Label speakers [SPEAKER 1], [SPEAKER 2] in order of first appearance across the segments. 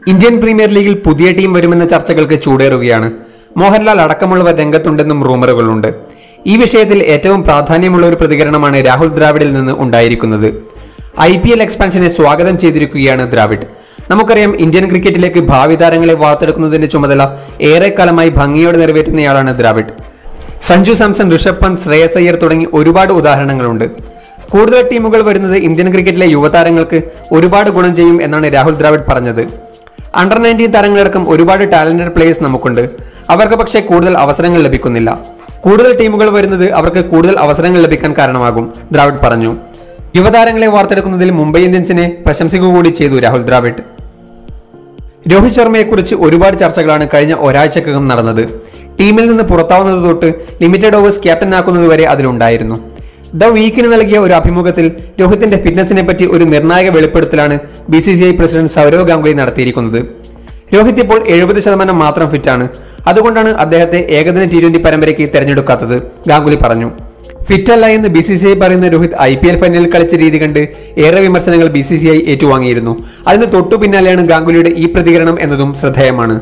[SPEAKER 1] Indian premier ലീഗിൽ പുതിയ team വരുമെന്ന ചർച്ചകൾക്ക് ചൂടേറുകയാണ് മോഹൻലാൽ അടക്കമുള്ളവർ രംഗത്തുണ്ടെന്നും റൂമറുകളുണ്ട് ഈ വിഷയത്തിൽ ഏറ്റവും പ്രാധാന്യമുള്ള ഒരു പ്രതികരണമാണ് രാഹുൽ ദ്രാവിഡിൽ നിന്ന് ഉണ്ടായിരിക്കുന്നത് ഐ പി എൽ എക്സ്പാൻഷനെ സ്വാഗതം ചെയ്തിരിക്കുകയാണ് ദ്രാവിഡ് നമുക്കറിയാം ഇന്ത്യൻ ക്രിക്കറ്റിലേക്ക് ഭാവി താരങ്ങളെ വാർത്തെടുക്കുന്നതിന്റെ ചുമതല ഏറെക്കാലമായി ഭംഗിയോടെ നിറവേറ്റുന്നയാളാണ് ദ്രാവിഡ് സഞ്ജു സാംസൺ ഋഷഭ് പന്ത് ശ്രേയസ് അയ്യർ തുടങ്ങി ഒരുപാട് ഉദാഹരണങ്ങളുണ്ട് കൂടുതൽ ടീമുകൾ വരുന്നത് ഇന്ത്യൻ ക്രിക്കറ്റിലെ യുവതാരങ്ങൾക്ക് ഒരുപാട് ഗുണം ചെയ്യും എന്നാണ് രാഹുൽ ദ്രാവിഡ് പറഞ്ഞത് അണ്ടർ നയൻറ്റീൻ താരങ്ങളടക്കം ഒരുപാട് ടാലന്റഡ് പ്ലേയേഴ്സ് നമുക്കുണ്ട് അവർക്ക് പക്ഷേ കൂടുതൽ അവസരങ്ങൾ ലഭിക്കുന്നില്ല കൂടുതൽ ടീമുകൾ വരുന്നത് അവർക്ക് കൂടുതൽ അവസരങ്ങൾ ലഭിക്കാൻ കാരണമാകും ദ്രാവിഡ് പറഞ്ഞു യുവതാരങ്ങളെ വാർത്തെടുക്കുന്നതിൽ മുംബൈ ഇന്ത്യൻസിനെ പ്രശംസിക്കുക കൂടി ചെയ്തു രാഹുൽ ദ്രാവിഡ് രോഹിത് ശർമ്മയെക്കുറിച്ച് ഒരുപാട് ചർച്ചകളാണ് കഴിഞ്ഞ ഒരാഴ്ചക്കകം നടന്നത് ടീമിൽ നിന്ന് പുറത്താവുന്നത് തൊട്ട് ലിമിറ്റഡ് ഓവേഴ്സ് ക്യാപ്റ്റൻ ആക്കുന്നത് വരെ അതിലുണ്ടായിരുന്നു ദ വീക്കിന് നൽകിയ ഒരു അഭിമുഖത്തിൽ രോഹിത്തിന്റെ ഫിറ്റ്നസിനെ പറ്റി ഒരു നിർണായക വെളിപ്പെടുത്തലാണ് B C C I president Sourav Ganguly നടത്തിയിരിക്കുന്നത് രോഹിത് ഇപ്പോൾ എഴുപത് ശതമാനം മാത്രം ഫിറ്റാണ് അതുകൊണ്ടാണ് അദ്ദേഹത്തെ ഏകദിന ടി ട്വന്റി പരമ്പരയ്ക്ക് തെരഞ്ഞെടുക്കാത്തത് ഗാംഗുലി പറഞ്ഞു ഫിറ്റല്ല എന്ന് ബി സി സി ഐ പറയുന്ന രോഹിത് ഐ പി എൽ ഫൈനലിൽ കളിച്ച രീതി കണ്ട് ഏറെ വിമർശനങ്ങൾ ബി സി സി ഐ ഏറ്റുവാങ്ങിയിരുന്നു അതിന് തൊട്ടു പിന്നാലെയാണ് ഗാംഗുലിയുടെ ഈ പ്രതികരണം എന്നതും ശ്രദ്ധേയമാണ്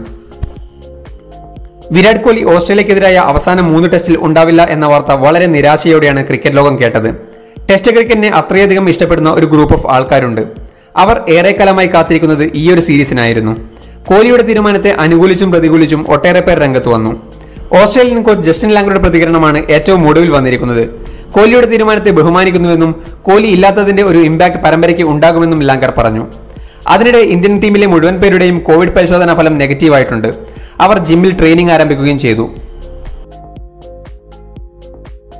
[SPEAKER 1] വിരാട് കോഹ്ലി ഓസ്ട്രേലിയക്കെതിരായ അവസാന മൂന്ന് ടെസ്റ്റിൽ ഉണ്ടാവില്ല എന്ന വാർത്ത വളരെ നിരാശയോടെയാണ് ക്രിക്കറ്റ് ലോകം കേട്ടത് ടെസ്റ്റ് ക്രിക്കറ്റിനെ അത്രയധികം ഇഷ്ടപ്പെടുന്ന ഒരു ഗ്രൂപ്പ് ഓഫ് ആൾക്കാരുണ്ട് അവർ ഏറെക്കാലമായി കാത്തിരിക്കുന്നത് ഈ ഒരു സീരീസിനായിരുന്നു കോഹ്ലിയുടെ തീരുമാനത്തെ അനുകൂലിച്ചും പ്രതികൂലിച്ചും ഒട്ടേറെ പേർ രംഗത്ത് വന്നു ഓസ്ട്രേലിയൻ കോച്ച് ജസ്റ്റിൻ ലാംഗറുടെ പ്രതികരണമാണ് ഏറ്റവും ഒടുവിൽ വന്നിരിക്കുന്നത് കോഹ്ലിയുടെ തീരുമാനത്തെ ബഹുമാനിക്കുന്നുവെന്നും കോഹ്ലി ഇല്ലാത്തതിന്റെ ഒരു ഇമ്പാക്ട് പരമ്പരയ്ക്ക് ഉണ്ടാകുമെന്നും ലാംഗർ പറഞ്ഞു അതിനിടെ ഇന്ത്യൻ ടീമിലെ മുഴുവൻ പേരുടെയും കോവിഡ് പരിശോധനാ ഫലം നെഗറ്റീവായിട്ടുണ്ട് അവർ ജിമ്മിൽ ട്രെയിനിങ് ആരംഭിക്കുകയും ചെയ്തു